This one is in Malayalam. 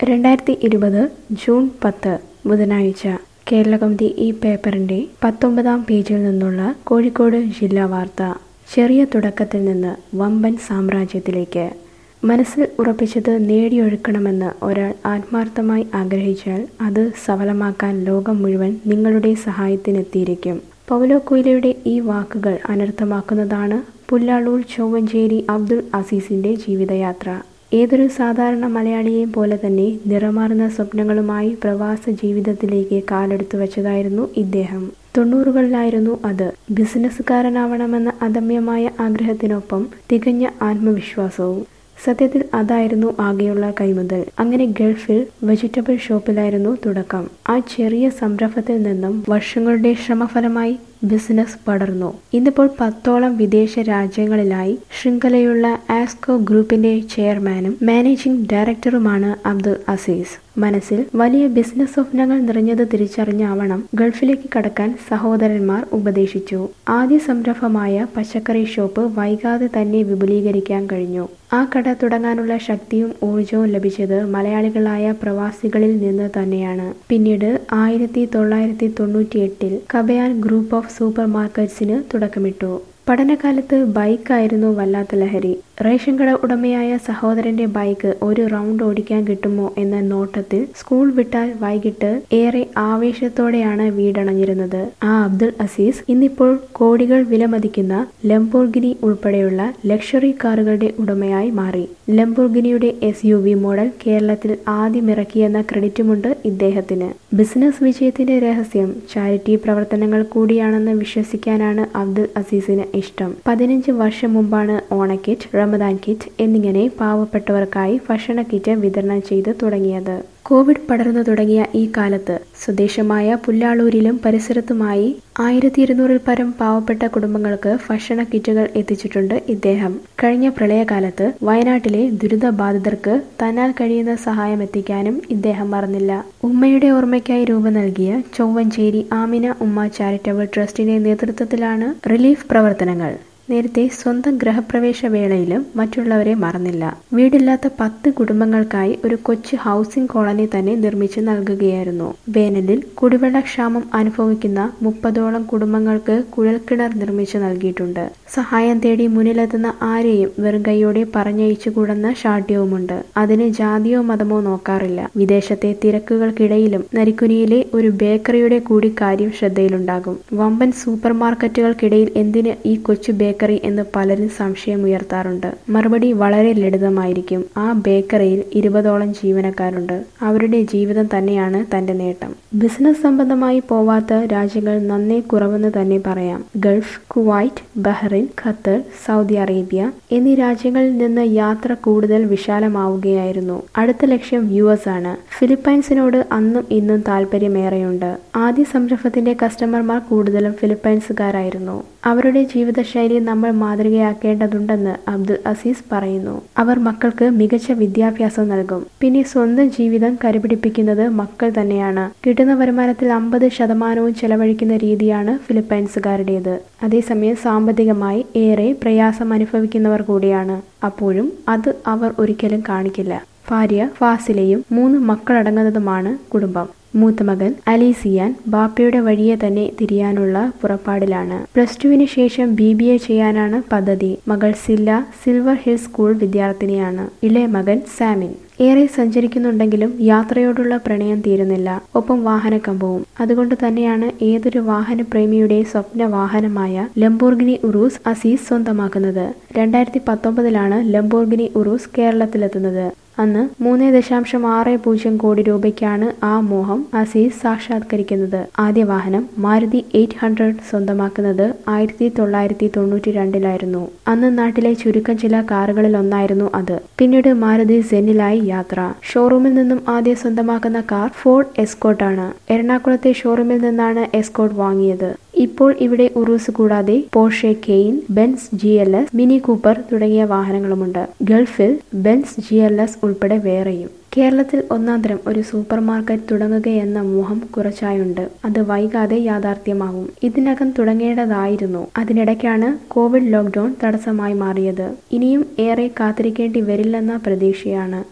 രണ്ടായിരത്തി ഇരുപത് ജൂൺ പത്ത് ബുധനാഴ്ച കേരളകൗമുദി ഈ പേപ്പറിന്റെ പത്തൊമ്പതാം പേജിൽ നിന്നുള്ള കോഴിക്കോട് ജില്ലാ വാർത്ത ചെറിയ തുടക്കത്തിൽ നിന്ന് വമ്പൻ സാമ്രാജ്യത്തിലേക്ക് മനസ്സിൽ ഉറപ്പിച്ചത് നേടിയൊഴുക്കണമെന്ന് ഒരാൾ ആത്മാർത്ഥമായി ആഗ്രഹിച്ചാൽ അത് സഫലമാക്കാൻ ലോകം മുഴുവൻ നിങ്ങളുടെ സഹായത്തിനെത്തിയിരിക്കും പൗലോ കൊയ്ലയുടെ ഈ വാക്കുകൾ അനർത്ഥമാക്കുന്നതാണ് പുല്ലാളൂർ ചൊവ്വഞ്ചേരി അബ്ദുൾ അസീസിന്റെ ജീവിതയാത്ര ഏതൊരു സാധാരണ മലയാളിയെയും പോലെ തന്നെ നിറമാർന്ന സ്വപ്നങ്ങളുമായി പ്രവാസ ജീവിതത്തിലേക്ക് കാലെടുത്തു വച്ചതായിരുന്നു ഇദ്ദേഹം തൊണ്ണൂറുകളിലായിരുന്നു അത് ബിസിനസ്സുകാരനാവണമെന്ന അദമ്യമായ ആഗ്രഹത്തിനൊപ്പം തികഞ്ഞ ആത്മവിശ്വാസവും സത്യത്തിൽ അതായിരുന്നു ആകെയുള്ള കൈമുതൽ അങ്ങനെ ഗൾഫിൽ വെജിറ്റബിൾ ഷോപ്പിലായിരുന്നു തുടക്കം ആ ചെറിയ സംരംഭത്തിൽ നിന്നും വർഷങ്ങളുടെ ശ്രമഫലമായി ബിസിനസ് പടർന്നു ഇന്നിപ്പോൾ പത്തോളം വിദേശ രാജ്യങ്ങളിലായി ശൃംഖലയുള്ള ആസ്കോ ഗ്രൂപ്പിന്റെ ചെയർമാനും മാനേജിംഗ് ഡയറക്ടറുമാണ് അബ്ദുൾ അസീസ് മനസ്സിൽ വലിയ ബിസിനസ് സ്വപ്നങ്ങൾ നിറഞ്ഞത് തിരിച്ചറിഞ്ഞാവണം ഗൾഫിലേക്ക് കടക്കാൻ സഹോദരന്മാർ ഉപദേശിച്ചു ആദ്യ സംരംഭമായ പച്ചക്കറി ഷോപ്പ് വൈകാതെ തന്നെ വിപുലീകരിക്കാൻ കഴിഞ്ഞു ആ കട തുടങ്ങാനുള്ള ശക്തിയും ഊർജവും ലഭിച്ചത് മലയാളികളായ പ്രവാസികളിൽ നിന്ന് തന്നെയാണ് പിന്നീട് ആയിരത്തി തൊള്ളായിരത്തി തൊണ്ണൂറ്റി എട്ടിൽ കബയാൻ ഗ്രൂപ്പ് ഓഫ് സൂപ്പർ മാർക്കറ്റ്സിന് തുടക്കമിട്ടു പഠനകാലത്ത് ബൈക്കായിരുന്നു വല്ലാത്ത ലഹരി റേഷൻ കട ഉടമയായ സഹോദരന്റെ ബൈക്ക് ഒരു റൗണ്ട് ഓടിക്കാൻ കിട്ടുമോ എന്ന നോട്ടത്തിൽ സ്കൂൾ വിട്ടാൽ വൈകിട്ട് ഏറെ ആവേശത്തോടെയാണ് വീടണഞ്ഞിരുന്നത് ആ അബ്ദുൾ അസീസ് ഇന്നിപ്പോൾ കോടികൾ വിലമതിക്കുന്ന ലംബോർഗിനി ഉൾപ്പെടെയുള്ള ലക്ഷറി കാറുകളുടെ ഉടമയായി മാറി ലംബോർഗിനിയുടെ എസ് യു വി മോഡൽ കേരളത്തിൽ ആദ്യമിറക്കിയെന്ന ക്രെഡിറ്റുമുണ്ട് ഇദ്ദേഹത്തിന് ബിസിനസ് വിജയത്തിന്റെ രഹസ്യം ചാരിറ്റി പ്രവർത്തനങ്ങൾ കൂടിയാണെന്ന് വിശ്വസിക്കാനാണ് അബ്ദുൾ അസീസിന് ഇഷ്ടം പതിനഞ്ച് വർഷം മുമ്പാണ് ഓണക്കിറ്റ് റമദാൻ കിറ്റ് എന്നിങ്ങനെ പാവപ്പെട്ടവർക്കായി ഭക്ഷണ കിറ്റ് വിതരണം ചെയ്ത് തുടങ്ങിയത് കോവിഡ് പടർന്നു തുടങ്ങിയ ഈ കാലത്ത് സ്വദേശമായ പുല്ലാളൂരിലും പരിസരത്തുമായി ആയിരത്തി ഇരുന്നൂറിൽ പരം പാവപ്പെട്ട കുടുംബങ്ങൾക്ക് ഭക്ഷണ കിറ്റുകൾ എത്തിച്ചിട്ടുണ്ട് ഇദ്ദേഹം കഴിഞ്ഞ പ്രളയകാലത്ത് വയനാട്ടിലെ ദുരിതബാധിതർക്ക് തന്നാൽ കഴിയുന്ന സഹായം എത്തിക്കാനും ഇദ്ദേഹം മറന്നില്ല ഉമ്മയുടെ ഓർമ്മയ്ക്കായി രൂപം നൽകിയ ചൊവ്വഞ്ചേരി ആമിന ഉമ്മ ചാരിറ്റബിൾ ട്രസ്റ്റിന്റെ നേതൃത്വത്തിലാണ് റിലീഫ് പ്രവർത്തനങ്ങൾ നേരത്തെ സ്വന്തം ഗ്രഹപ്രവേശ വേളയിലും മറ്റുള്ളവരെ മറന്നില്ല വീടില്ലാത്ത പത്ത് കുടുംബങ്ങൾക്കായി ഒരു കൊച്ചു ഹൗസിംഗ് കോളനി തന്നെ നിർമ്മിച്ചു നൽകുകയായിരുന്നു വേനലിൽ കുടിവെള്ള ക്ഷാമം അനുഭവിക്കുന്ന മുപ്പതോളം കുടുംബങ്ങൾക്ക് കുഴൽക്കിണർ നിർമ്മിച്ചു നൽകിയിട്ടുണ്ട് സഹായം തേടി മുന്നിലെത്തുന്ന ആരെയും വെറും കൈയോടെ പറഞ്ഞയച്ചുകൂടെന്ന ഷാഠ്യവുമുണ്ട് അതിന് ജാതിയോ മതമോ നോക്കാറില്ല വിദേശത്തെ തിരക്കുകൾക്കിടയിലും നരിക്കുനിയിലെ ഒരു ബേക്കറിയുടെ കൂടി കാര്യം ശ്രദ്ധയിലുണ്ടാകും വമ്പൻ സൂപ്പർ മാർക്കറ്റുകൾക്കിടയിൽ എന്തിന് ഈ കൊച്ചു ബേക്കറി ബേക്കറി എന്ന് പലരും സംശയമുയർത്താറുണ്ട് മറുപടി വളരെ ലളിതമായിരിക്കും ആ ബേക്കറിയിൽ ഇരുപതോളം ജീവനക്കാരുണ്ട് അവരുടെ ജീവിതം തന്നെയാണ് തന്റെ നേട്ടം ബിസിനസ് സംബന്ധമായി പോവാത്ത രാജ്യങ്ങൾ നന്നേ കുറവെന്ന് തന്നെ പറയാം Gulf Kuwait Bahrain Qatar Saudi Arabia എന്നീ രാജ്യങ്ങളിൽ നിന്ന് യാത്ര കൂടുതൽ വിശാലമാവുകയായിരുന്നു അടുത്ത ലക്ഷ്യം യു എസ് ആണ് ഫിലിപ്പൈൻസിനോട് അന്നും ഇന്നും താല്പര്യമേറെയുണ്ട് ആദ്യ സംരംഭത്തിന്റെ കസ്റ്റമർമാർ കൂടുതലും ഫിലിപ്പൈൻസുകാരായിരുന്നു അവരുടെ ജീവിതശൈലി നമ്മൾ മാതൃകയാക്കേണ്ടതുണ്ടെന്ന് അബ്ദുൾ അസീസ് പറയുന്നു അവർ മക്കൾക്ക് മികച്ച വിദ്യാഭ്യാസം നൽകും പിന്നെ സ്വന്തം ജീവിതം കരുപിടിപ്പിക്കുന്നത് മക്കൾ തന്നെയാണ് കിട്ടുന്ന വരുമാനത്തിൽ അമ്പത് ശതമാനവും ചെലവഴിക്കുന്ന രീതിയാണ് ഫിലിപ്പൈൻസുകാരുടേത് അതേസമയം സാമ്പത്തികമായി ഏറെ പ്രയാസം അനുഭവിക്കുന്നവർ കൂടിയാണ് അപ്പോഴും അത് അവർ ഒരിക്കലും കാണിക്കില്ല ഭാര്യ ഫാസിലയും മൂന്ന് മക്കളടങ്ങുന്നതുമാണ് കുടുംബം മൂത്ത മകൻ അലീസിയാൻ ബാപ്പയുടെ വഴിയെ തന്നെ തിരിയാനുള്ള പുറപ്പാടിലാണ് പ്ലസ് ടുവിന് ശേഷം ബി ബി എ ചെയ്യാനാണ് പദ്ധതി മകൾ സില്ല സിൽവർ ഹിൽ സ്കൂൾ വിദ്യാർത്ഥിനിയാണ് ഇളയ മകൻ സാമിൻ ഏറെ സഞ്ചരിക്കുന്നുണ്ടെങ്കിലും യാത്രയോടുള്ള പ്രണയം തീരുന്നില്ല ഒപ്പം വാഹനക്കമ്പവും അതുകൊണ്ട് തന്നെയാണ് ഏതൊരു വാഹനപ്രേമിയുടെ സ്വപ്ന വാഹനമായ ലംബോർഗിനി ഉറൂസ് അസീസ് സ്വന്തമാക്കുന്നത് രണ്ടായിരത്തി പത്തൊമ്പതിലാണ് ലംബോർഗിനി ഉറൂസ് കേരളത്തിലെത്തുന്നത് അന്ന് മൂന്ന് ദശാംശം ആറ് പൂജ്യം കോടി രൂപയ്ക്കാണ് ആ മോഹം അസീസ് സാക്ഷാത്കരിക്കുന്നത് ആദ്യ വാഹനം മാരുതി എയ്റ്റ് ഹൺഡ്രഡ് സ്വന്തമാക്കുന്നത് ആയിരത്തി തൊള്ളായിരത്തി തൊണ്ണൂറ്റി രണ്ടിലായിരുന്നു അന്ന് നാട്ടിലെ ചുരുക്കം ചില കാറുകളിൽ ഒന്നായിരുന്നു അത് പിന്നീട് മാരുതി സെന്നിലായി യാത്ര ഷോറൂമിൽ നിന്നും ആദ്യം സ്വന്തമാക്കുന്ന കാർ ഫോർഡ് എസ്കോട്ടാണ് എറണാകുളത്തെ ഷോറൂമിൽ നിന്നാണ് എസ്കോട്ട് വാങ്ങിയത് ഇപ്പോൾ ഇവിടെ ഉറൂസ് കൂടാതെ Porsche Cayenne Benz G L S Mini Cooper തുടങ്ങിയ വാഹനങ്ങളുമുണ്ട് ഗൾഫിൽ ബെൻസ് ജി എൽ എസ് ഉൾപ്പെടെ വേറെയും കേരളത്തിൽ ഒന്നാന്തരം ഒരു സൂപ്പർ മാർക്കറ്റ് തുടങ്ങുകയെന്ന മോഹം കുറച്ചായുണ്ട് അത് വൈകാതെ യാഥാർത്ഥ്യമാകും ഇതിനകം തുടങ്ങേണ്ടതായിരുന്നു അതിനിടയ്ക്കാണ് കോവിഡ് ലോക്ക്ഡൌൺ തടസ്സമായി മാറിയത് ഇനിയും ഏറെ കാത്തിരിക്കേണ്ടി വരില്ലെന്ന പ്രതീക്ഷയാണ്